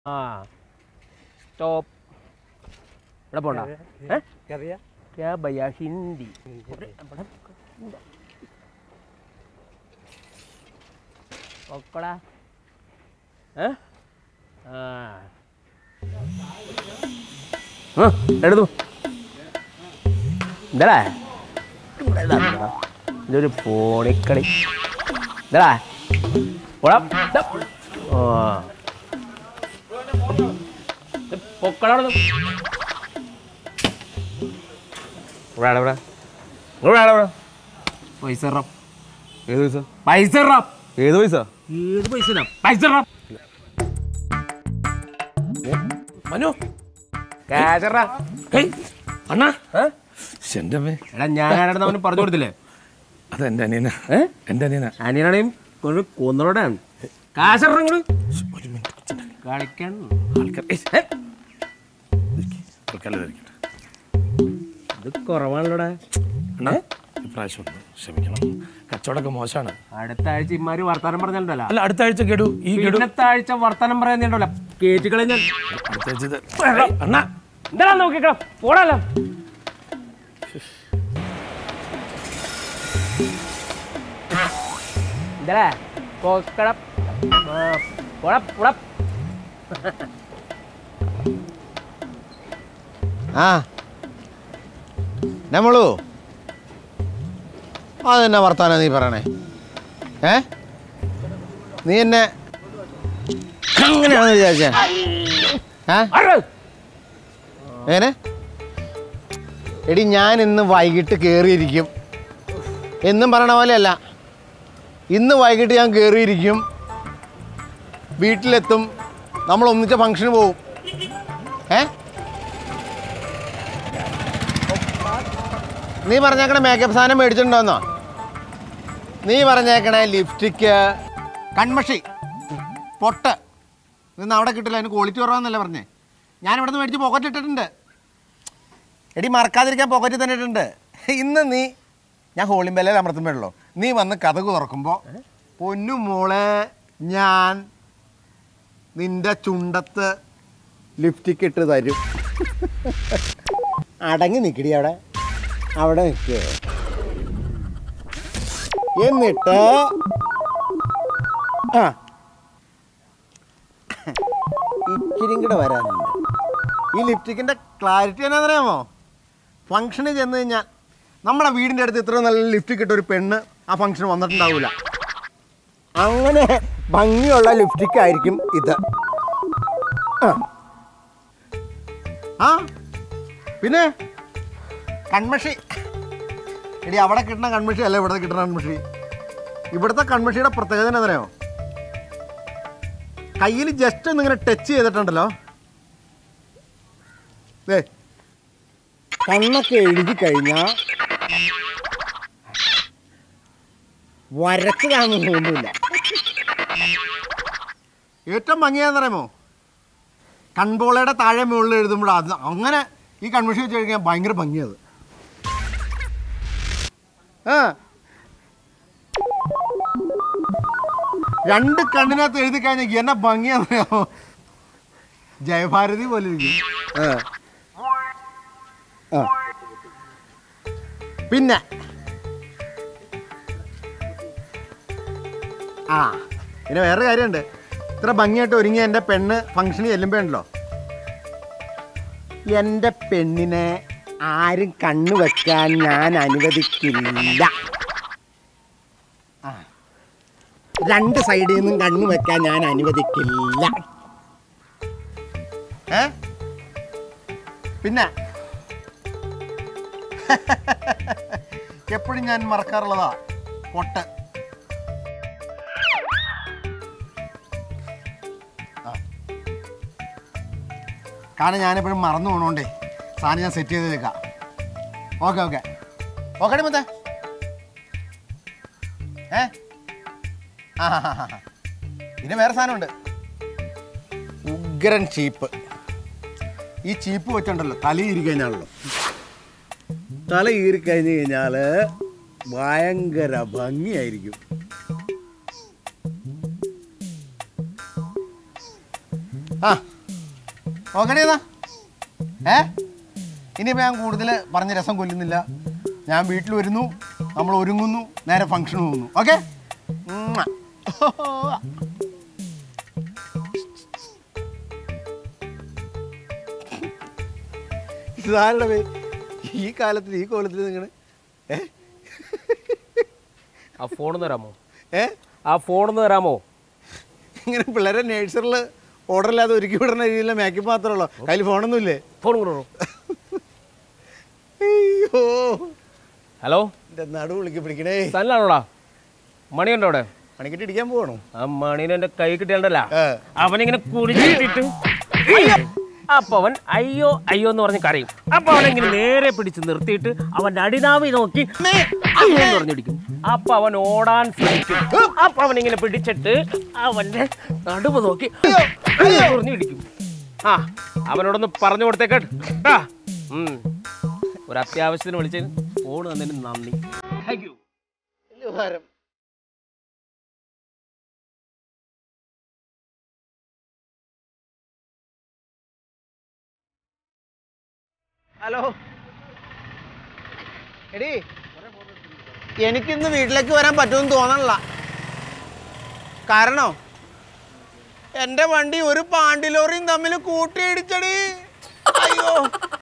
ആ സ്റ്റോപ്പ് ഇവിടെ പോണ്ട ഏ അറിയാം ക്യാ ഭയ്യ ഹിന്ദി ഒക്കടാ ഏ ആ ആ, എടുത്തു എന്താടാ ഇവിടെ ഇതാ, ഇതാ. ഇതൊരു ഫോണിക്കളി എന്താടാ പോടാ ദാ. ആ ഇത് പൊക്കടാ അവിടുന്ന്. ഇവിടെ ആടെ, ഇവിടെ. ഇവിടെ ആടെ, ഇവിടെ. പൈസ ഇറാം. ഏത് പൈസ പൈസ ഇറാം. ഏത് പൈസ ഏത് പൈസ ഇടാം? പൈസ ഇറാം. മനു ക്യാഷ് ഇറാം. ഹേയ്, അണ്ണാ ഏ? എന്റെ അമ്മേ എടാ ഞാൻ ആരുടെ അവന് പറഞ്ഞു കൊടുത്തില്ലേ അത് എന്റെ അനിയന ഏ എന്റെ അനിയന അനിയനാണെയും ഒരു കൊന്നോടാണ് കാശ് ഇറാം ഇങ്ങട്. ഒരു മിനിറ്റ് കളിക്കാൻ ആൾക്കാർ ഏയ്, ഏ? ആൾക്കാരെ ധരിക്കട്ടെ ഇത് കുറവാണല്ലോടാ അണ്ണാ ഇപ്രാവശ്യം ഒന്ന് ക്ഷമിക്കണം കച്ചവടമൊക്കെ മോശമാണ് അടുത്ത ആഴ്ച ഇമാര് വർത്താനം പറഞ്ഞല്ലോ അല്ല അടുത്ത ആഴ്ച ഗഡു ഈ ഗഡു പിന്നത്തെ ആഴ്ച വർത്താനം പറയാന്നുണ്ടല്ലോ കേറ്റി കളഞ്ഞാൽ അടുത്ത ആഴ്ച ഇത് ഏയ്, അണ്ണാ എന്താ നോക്കിക്കോ പോടാലോ എന്താ പോക്കട പുഴ പുഴ ആ നമ്മളു അതെന്നെ വർത്താന നീ പറയണേ ഏ നീ എന്നെ അങ്ങനെയാണെന്ന് വിചാരിച്ച ഏ എങ്ങനെ എടി ഞാൻ ഇന്ന് വൈകിട്ട് കയറിയിരിക്കും എന്നും പറയണ പോലെയല്ല ഇന്ന് വൈകിട്ട് ഞാൻ കയറിയിരിക്കും വീട്ടിലെത്തും നമ്മൾ ഒന്നിച്ച ഫംഗ്ഷന് പോവും ഏ നീ പറഞ്ഞേക്കണ മേക്കപ്പ് സാധനം മേടിച്ചിട്ടുണ്ടോന്നോ നീ പറഞ്ഞേക്കണേ ലിപ്സ്റ്റിക്ക് കൺമഷി പൊട്ട് നിന്ന് അവിടെ കിട്ടില്ല അതിന് ക്വാളിറ്റി കുറവാന്നല്ലേ പറഞ്ഞേ ഞാൻ ഇവിടെ നിന്ന് മേടിച്ച് പോക്കറ്റ് ഇട്ടിട്ടുണ്ട് എടി മറക്കാതിരിക്കാൻ പോക്കറ്റ് തന്നെ ഇട്ടിട്ടുണ്ട് ഇന്ന് നീ ഞാൻ ഹോളിംബെല്ലയിൽ അമർത്തുമ്പോഴല്ലോ നീ വന്ന് കഥകു തുറക്കുമ്പോൾ പൊന്നു മോളെ ഞാൻ നിന്റെ ചുണ്ടത്ത് ലിപ്സ്റ്റിക്ക് ഇട്ട് തരും അടങ്ങി നിൽക്കടി അവിടെ അവിടെ നിൽക്കുക എന്നിട്ട് ആ ഇച്ചിരിയും കൂടെ വരാനുണ്ട് ഈ ലിപ്സ്റ്റിക്കിൻ്റെ ക്ലാരിറ്റി എന്നാന്നറിയാമോ ഫംഗ്ഷന് ചെന്ന് കഴിഞ്ഞാൽ നമ്മുടെ വീടിൻ്റെ അടുത്ത് ഇത്ര നല്ല ലിപ്സ്റ്റിക് ഇട്ട ഒരു പെണ്ണ് ആ ഫംഗ്ഷന് വന്നിട്ടുണ്ടാവില്ല അങ്ങനെ ഭംഗിയുള്ള ലിപ്സ്റ്റിക് ആയിരിക്കും ഇത് ആ. ആ പിന്നെ കൺമഷി എടി അവിടെ കിട്ടുന്ന കൺമഷി അല്ല ഇവിടുത്തെ കിട്ടുന്ന കൺമഷി ഇവിടുത്തെ കൺമഷിയുടെ പ്രത്യേകത എന്താ അറിയാമോ കയ്യിൽ ജസ്റ്റ് ഒന്ന് ഇങ്ങനെ ടച്ച് ചെയ്തിട്ടുണ്ടല്ലോ ദേ കണ്ണൊക്കെ എഴുതി കഴിഞ്ഞാൽ വരച്ചതാണെന്ന് തോന്നുന്നില്ല ഏറ്റവും ഭംഗിയാന്ന് അറിയാമോ കൺപോളയുടെ താഴെ മുകളിൽ എഴുതുമ്പോൾ അത് അങ്ങനെ ഈ കൺവെൻഷൻ വെച്ച് കഴിഞ്ഞാൽ ഭയങ്കര ഭംഗിയത് ആ രണ്ട് കണ്ണിനകത്ത് എഴുതി കഴിഞ്ഞാൽ എന്നെ ഭംഗിയാന്നറിയാമോ ജയഭാരതി പോലെ ഇരിക്കും ആ. ആ. പിന്നെ ആ പിന്നെ വേറെ കാര്യമുണ്ട് ഇത്ര ഭംഗിയായിട്ട് ഒരുങ്ങി എൻ്റെ പെണ്ണ് ഫംഗ്ഷന് ചെല്ലുമ്പോൾ ഉണ്ടല്ലോ എൻ്റെ പെണ്ണിനെ ആരും കണ്ണു വെക്കാൻ ഞാൻ അനുവദിക്കില്ല ആ. രണ്ട് സൈഡിൽ നിന്നും കണ്ണു വെക്കാൻ ഞാൻ അനുവദിക്കില്ല ഏ പിന്നെ എപ്പോഴും ഞാൻ മറക്കാറുള്ളതാ പൊട്ട് ആ. കാരണം ഞാനെപ്പോഴും മറന്നു പോകണോണ്ടേ സാധനം ഞാൻ സെറ്റ് ചെയ്ത് വെക്കാം ഓക്കെ ഓക്കെ ഓക്കെ മത്തേ ഏ ആ ഹാ ഹാ ഹാ പിന്നെ വേറെ സാധനമുണ്ട് ഉഗ്രൻ ചീപ്പ് ഈ ചീപ്പ് വെച്ചുണ്ടല്ലോ തല ഈരി കഴിഞ്ഞാണല്ലോ തല ഈരി കഴിഞ്ഞ് കഴിഞ്ഞാൽ ഭയങ്കര ഭംഗിയായിരിക്കും ആ നോക്കണേ എന്നാ ഏ ഇനിയിപ്പോൾ ഞാൻ കൂടുതൽ പറഞ്ഞ് രസം കൊല്ലുന്നില്ല ഞാൻ വീട്ടിൽ വരുന്നു നമ്മൾ ഒരുങ്ങുന്നു നേരെ ഫംഗ്ഷന് പോകുന്നു ഓക്കെ ഇതാരുടെ പേ ഈ കാലത്തിൽ ഈ കോലത്തിൽ നിങ്ങൾ ഏ ആ ഫോണിൽ തരാമോ ഏ ആ ഫോണിൽ തരാമോ ഇങ്ങനെ പിള്ളേരെ നേഴ്സറിൽ ഓർഡർ ഇല്ലാതെ ഒരുക്കി വിടുന്ന രീതിയിലുള്ള മേക്കപ്പ് മാത്രമേ ഉള്ളൂ കയ്യിൽ ഫോണൊന്നും ഇല്ലേ ഫോൺ കൊണ്ടു അയ്യോ ഹലോ എൻ്റെ നടു വിളിക്ക് പിടിക്കണേ തന്നാണോടാ മണിയുണ്ടോ അവിടെ പണിക്കിട്ട് ഇടിക്കാൻ പോകണോ ആ മണീനെ എന്റെ കൈ കിട്ടിയാണ്ടല്ല ഏ. അവനിങ്ങനെ കുടിച്ചിട്ടിട്ട് അപ്പൊ അവൻ അയ്യോ അയ്യോ എന്ന് പറഞ്ഞ് കരയും അപ്പൊ അവനെങ്ങനെ നേരെ പിടിച്ച് നിർത്തിയിട്ട് അവന്റെ അടിനാവി നോക്കി അയ്യോ എന്ന് പറഞ്ഞിടിക്കും അപ്പൊ അവൻ ഓടാൻ ശ്രമിക്കും അപ്പൊ അവനിങ്ങനെ പിടിച്ചിട്ട് അവന്റെ നടുവ് നോക്കി അയ്യോ പറഞ്ഞിടിക്കും ആ അവനോടൊന്ന് പറഞ്ഞു കൊടുത്തേക്കാ ഉം ഒരു അത്യാവശ്യത്തിന് വിളിച്ചതിന് ഫോൺ തന്നതിന് നന്ദി താങ്ക് യു ഹലോ എടി എനിക്കിന്ന് വീട്ടിലേക്ക് വരാൻ പറ്റുമെന്ന് തോന്നണില്ല കാരണോ എൻ്റെ വണ്ടി ഒരു പാണ്ടി ലോറിയും തമ്മിൽ കൂട്ടിയിടിച്ചടി അയ്യോ